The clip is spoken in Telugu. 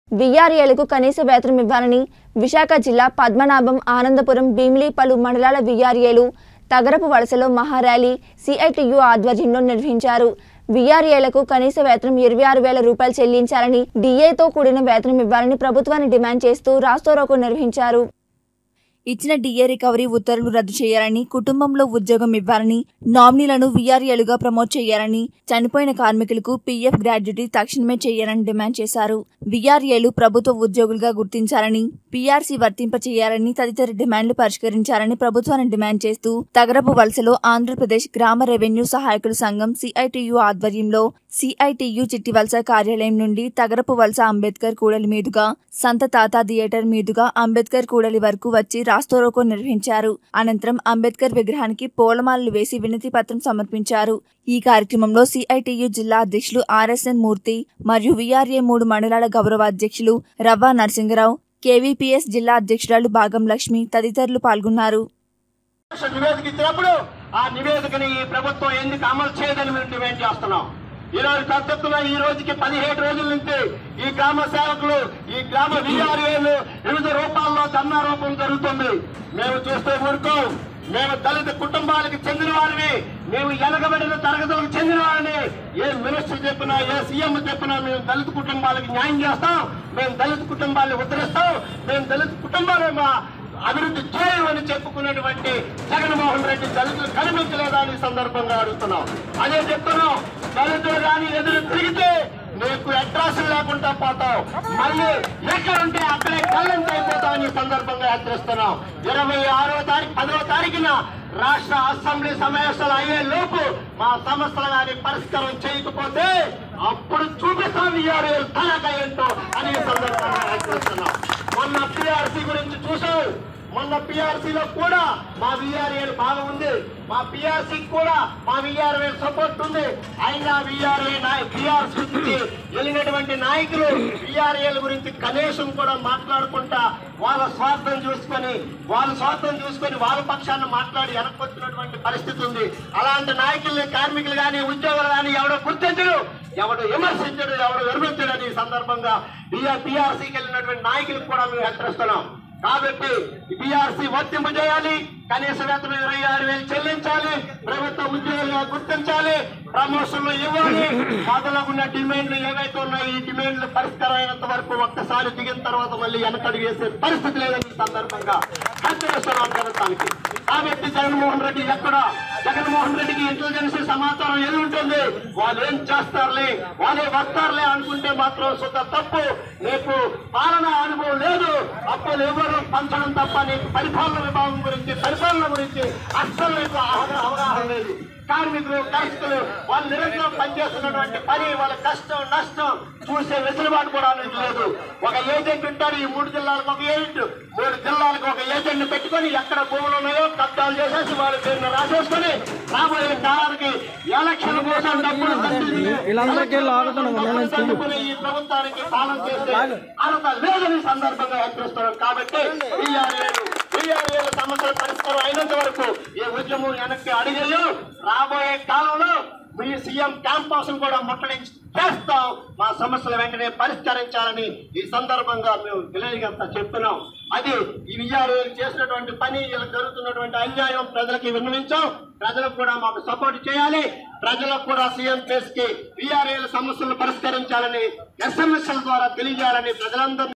విఆర్ఏలకు కనీస వేతనం ఇవ్వాలని విశాఖ జిల్లా పద్మనాభం ఆనందపురం భీమిలి పలు మండలాల విఆర్ఏలు తగరపు వలసలో మహార్యాలీ సిఐటియు ఆధ్వర్యంలో నిర్వహించారు విఆర్ఏలకు కనీస వేతనం ఇరవై ఆరు వేల రూపాయలు చెల్లించాలని డిఏతో కూడిన వేతనం ఇవ్వాలని ప్రభుత్వాన్ని డిమాండ్ చేస్తూ రాస్తోరోకో నిర్వహించారు ఇచ్చిన డిఏ రికవరీ ఉత్తర్వులు రద్దు చేయాలని కుటుంబంలో ఉద్యోగం ఇవ్వాలని నామినీలను వీఆర్ఏలుగా ప్రమోట్ చేయాలని చనిపోయిన కార్మికులకు పీఎఫ్ గ్రాడ్యుటీ తక్షణమే చేయాలని డిమాండ్ చేశారు వీఆర్ఏలు ప్రభుత్వ ఉద్యోగులుగా గుర్తించాలని పీఆర్సీ వర్తింప చేయాలని తదితర డిమాండ్లు పరిష్కరించాలని ప్రభుత్వాన్ని డిమాండ్ చేస్తూ తగరపు వలసలో ఆంధ్రప్రదేశ్ గ్రామ రెవెన్యూ సహాయకుల సంఘం సిఐటియు ఆధ్వర్యంలో సిఐటియు చిట్టివలస కార్యాలయం నుండి తగరపు వలస అంబేద్కర్ కూడలి మీదుగా సంత తాత థియేటర్ మీదుగా అంబేద్కర్ కూడలి వరకు వచ్చి రాస్తోరోకో నిర్వహించారు అనంతరం అంబేద్కర్ విగ్రహానికి పూలమాలలు వేసి వినతి పత్రం సమర్పించారు ఈ కార్యక్రమంలో సిఐటియు జిల్లా అధ్యక్షులు ఆర్ఎస్ఎన్ మూర్తి మరియు విఆర్ఏ మూడు మండలాల గౌరవ అధ్యక్షులు రవ్వ నరసింగరావు కేవీపీఎస్ జిల్లా అధ్యక్షురాలు భాగం లక్ష్మి తదితరులు పాల్గొన్నారు రాష్ట్ర నివేదిక ఇచ్చినప్పుడు ఆ నివేదికని ఈ ప్రభుత్వం ఎందుకు అమలు చేయదని మేము డిమాండ్ చేస్తున్నాం ఈ రోజు పెద్దెత్తున ఈ రోజుకి పదిహేడు రోజుల నుంచి ఈ గ్రామ సేవకులు ఈ గ్రామ విఆర్ఏలు వివిధ రూపాల్లో ధర్నా రూపం జరుగుతుంది మేము చూస్తే ఊరుకోం మేము దళిత కుటుంబాలకు చెందిన వారిని మేము ఎనగబడిన తరగతులకు చెందిన వారిని ఏ మినిస్టర్ చెప్పినా ఏ సీఎం చెప్పినా మేము దళిత కుటుంబాలకు న్యాయం చేస్తాం మేము దళిత కుటుంబాలను ఉద్ధరిస్తాం మేము దళిత కుటుంబాలు మా అభివృద్ధి చేయమని చెప్పుకున్నటువంటి జగన్మోహన్ రెడ్డి దళితులు కనిపించలేదా అని ఈ సందర్భంగా అడుగుతున్నాం అదే చెప్తున్నాం దళితులు కానీ ఎదురు తిరిగితే నీకు అడ్రస్ లేకుండా పోతావు మళ్ళీ ఎక్కడుంటే అక్కడే కళ్ళంత అయిపోతావు అని ఈ సందర్భంగా హెచ్చరిస్తున్నాం ఇరవై ఆరో తారీఖు పదవ తారీఖున రాష్ట్ర అసెంబ్లీ సమావేశాలు అయ్యే లోపు మా సమస్యలు కానీ పరిష్కారం చేయకపోతే అప్పుడు చూపిస్తాం ఇయ్యారు తనక ఏంటో అని ఈ సందర్భంగా హెచ్చరిస్తున్నాం మొన్న పిఆర్సీ గురించి చూసాం మొన్న పిఆర్సీలో కూడా మా విఆర్ఏలు బాగా ఉంది మా పిఆర్సీ కూడా మా విఆర్ఏ సపోర్ట్ ఉంది అయినా విఆర్ఏ పిఆర్సీ నుంచి వెళ్ళినటువంటి నాయకులు విఆర్ఏల గురించి కనీసం కూడా మాట్లాడుకుంటా వాళ్ళ స్వార్థం చూసుకొని వాళ్ళ స్వార్థం చూసుకొని వాళ్ళ పక్షాన్ని మాట్లాడి వెనక్కొచ్చినటువంటి పరిస్థితి ఉంది అలాంటి నాయకుల్ని కార్మికులు కానీ ఉద్యోగులు కానీ ఎవడో గుర్తించడు ఎవడు విమర్శించడు ఎవడు విమర్శించడు అని ఈ సందర్భంగా పిఆర్సీకి వెళ్ళినటువంటి నాయకులకు కూడా మేము హెచ్చరిస్తున్నాం కాబట్టి బీఆర్సీ వర్తింపజేయాలి కనీస వేతనం ఇరవై ఆరు వేలు చెల్లించాలి ప్రభుత్వ ఉద్యోగులుగా గుర్తించాలి ప్రమోషన్లు ఇవ్వాలి మొదలగున్న డిమాండ్లు ఏవైతే ఉన్నాయో ఈ డిమాండ్లు పరిష్కారం అయినంత వరకు ఒక్కసారి దిగిన తర్వాత మళ్ళీ వెనకడుగు వేసే పరిస్థితి లేదని ఈ సందర్భంగా హెచ్చరిస్తున్నాం ప్రభుత్వానికి కాబట్టి జగన్మోహన్ రెడ్డి ఎక్కడ జగన్మోహన్ రెడ్డికి ఇంటెలిజెన్స్ సమాచారం ఏది ఉంటుంది వాళ్ళు ఏం చేస్తారులే వాళ్ళే వస్తారులే అనుకుంటే మాత్రం సుత తప్పు నీకు పాలన అనుభవం లేదు అప్పులు ఎవరు పంచడం తప్ప నీకు పరిపాలన విభాగం గురించి పరిపాలన గురించి అస్సలు నీకు అవగా- అవగాహన లేదు కార్మికులు కష్టలు వాళ్ళు నిరంతరం పనిచేస్తున్నటువంటి పని వాళ్ళ కష్టం నష్టం చూసే వెసులుబాటు కూడా నీకు లేదు ఒక ఏజెంట్ ఉంటాడు ఈ మూడు జిల్లాలకు ఒక ఏజెంట్ మూడు జిల్లాలకు ఒక ఏజెంట్ పెట్టుకొని ఎక్కడ భూములు ఉన్నాయో కబ్జాలు చేసేసి వాళ్ళ పేరును రాసేసుకొని రాబోయే కాలానికి ఎలక్షన్ కోసం డబ్బులు సంపాదించి వీళ్ళందరికీ లాగుతున్నాం డబ్బులు సంపాదించుకుని ఈ ప్రభుత్వానికి పాలన చేసే అర్హత లేదని సందర్భంగా హెచ్చరిస్తున్నాం కాబట్టి వీఆర్ఏలు వీఆర్ఏల సమస్యల పరిష్కారం అయినంత వరకు ఈ ఉద్యమం వెనక్కి అడిగేయు రాబోయే కాలంలో మీ సీఎం క్యాంపస్ కూడా ముట్టడించి చేస్తాం మా సమస్యలు వెంటనే పరిష్కరించాలని ఈ సందర్భంగా మేము తెలియగంతా చెప్తున్నాం అది ఈ విఆర్ఏలు చేసినటువంటి పని వీళ్ళకి జరుగుతున్నటువంటి అన్యాయం ప్రజలకి విన్నవించాం ప్రజలకు కూడా మాకు సపోర్ట్ చేయాలి ప్రజలకు కూడా సీఎం కేసుకి విఆర్ఏల సమస్యలను పరిష్కరించాలని ఎస్ఎంఎస్ల ద్వారా తెలియజేయాలని ప్రజలందరూ